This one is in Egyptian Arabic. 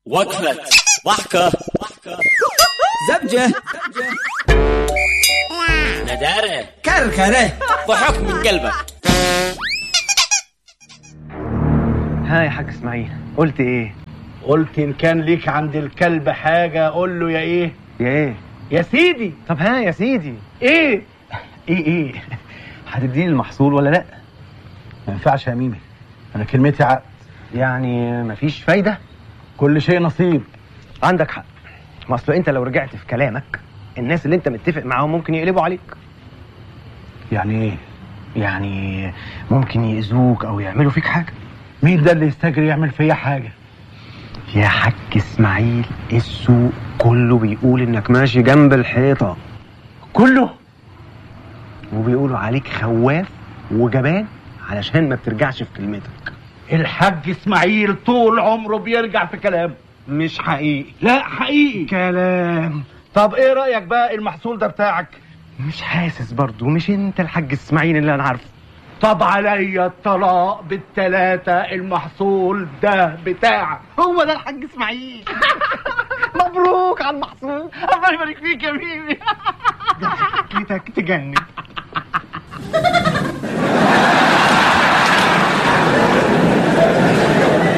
وقفة ضحكة زبجة ندارة كركرة ضحك من قلبك ها يا حاج اسماعيل قلت ايه قلت ان كان ليك عند الكلب حاجة قول له يا ايه يا ايه يا سيدي طب ها يا سيدي ايه ايه ايه هتديني المحصول ولا لا ما ينفعش يا ميمي انا كلمتي عقد يعني مفيش فايده كل شيء نصيب عندك حق ما اصل انت لو رجعت في كلامك الناس اللي انت متفق معاهم ممكن يقلبوا عليك يعني ايه يعني ممكن يأذوك او يعملوا فيك حاجه مين ده اللي يستجري يعمل فيا حاجة يا حاج اسماعيل السوق كله بيقول انك ماشي جنب الحيطه كله وبيقولوا عليك خواف وجبان علشان ما بترجعش في كلمتك الحاج اسماعيل طول عمره بيرجع في كلامه مش حقيقي لا حقيقي كلام طب ايه رأيك بقى المحصول ده بتاعك مش حاسس برضو مش انت الحاج اسماعيل اللي انا عارفه طب عليا الطلاق بالتلاتة المحصول ده بتاعك هو ده الحاج اسماعيل مبروك على المحصول الله يبارك فيك يا ميمي ضحكتك تجنن